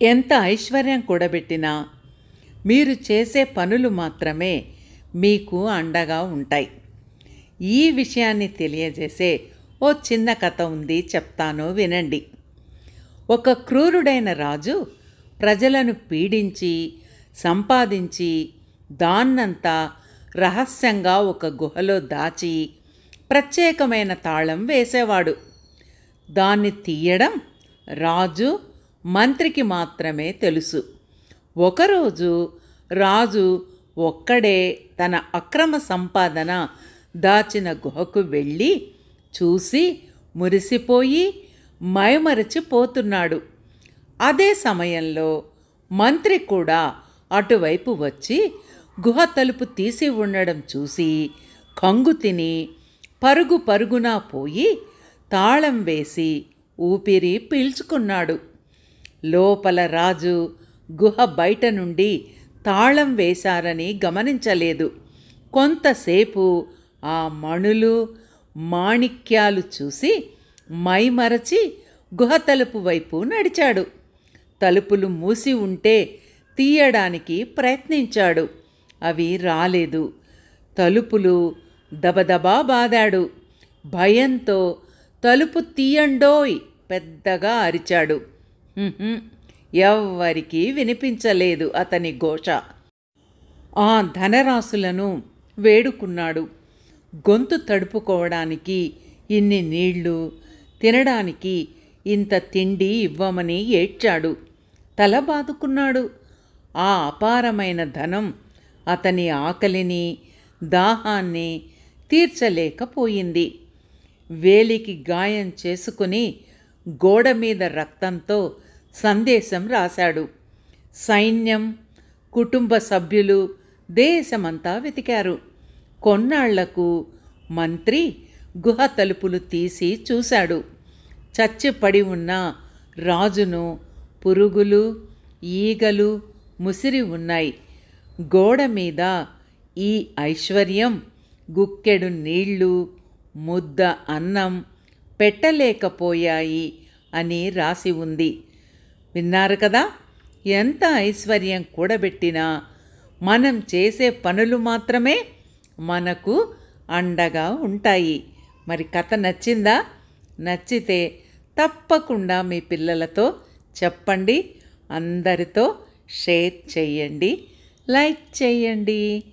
ఎంత ఐశ్వర్యం కూడబెట్టినా మీరు చేసే పనులు మాత్రమే మీకు అండగా ఉంటాయి ఈ విషయాన్ని తెలియజేసే ఓ చిన్న కథ ఉంది చెప్తాను వినండి ఒక క్రూరుడైన రాజు ప్రజలను పీడించి సంపాదించి దాన్నంతా రహస్యంగా ఒక గుహలో దాచి ప్రత్యేకమైన తాళం వేసేవాడు దాన్ని తీయడం రాజు మంత్రికి మాత్రమే తెలుసు ఒకరోజు రాజు ఒక్కడే తన అక్రమ సంపాదన దాచిన గుహకు వెళ్ళి చూసి మురిసిపోయి మైమరచిపోతున్నాడు అదే సమయంలో మంత్రి కూడా అటువైపు వచ్చి గుహ తలుపు తీసి ఉండడం చూసి కంగు తిని పరుగు పరుగున పోయి తాళం వేసి ఊపిరి పీల్చుకున్నాడు లోపల రాజు గుహ బయట నుండి తాళం వేశారని గమనించలేదు కొంతసేపు ఆ మణులు మాణిక్యాలు చూసి మైమరచి గుహ తలుపు వైపు నడిచాడు తలుపులు మూసి ఉంటే తీయడానికి ప్రయత్నించాడు అవి రాలేదు తలుపులు దబదబా బాదాడు భయంతో తలుపు తీయండోయ్ పెద్దగా అరిచాడు "హుహుం." ఎవ్వరికీ వినిపించలేదు అతని ఘోష ఆ ధనరాశులను వేడుకున్నాడు గొంతు తడుపుకోవడానికి ఇన్ని నీళ్లు తినడానికి ఇంత తిండి ఇవ్వమని ఏడ్చాడు తల బాదుకున్నాడు ఆ అపారమైన ధనం అతని ఆకలిని దాహాన్ని తీర్చలేకపోయింది వేలికి గాయం చేసుకుని గోడ మీద రక్తంతో సందేశం రాశాడు సైన్యం కుటుంబ సభ్యులు దేశమంతా వెతికారు కొన్నాళ్లకు మంత్రి గుహ తలుపులు తీసి చూశాడు చచ్చిపడి ఉన్న రాజును పురుగులు ఈగలు ముసిరి ఉన్నాయి గోడ మీద ఈ ఐశ్వర్యం గుక్కెడు నీళ్లు ముద్ద అన్నం పెట్టలేకపోయాయి అని రాసి ఉంది విన్నారు కదా ఎంత ఐశ్వర్యం కూడబెట్టినా మనం చేసే పనులు మాత్రమే మనకు అండగా ఉంటాయి మరి కథ నచ్చిందా నచ్చితే తప్పకుండా మీ పిల్లలతో చెప్పండి అందరితో షేర్ చేయండి లైక్ చేయండి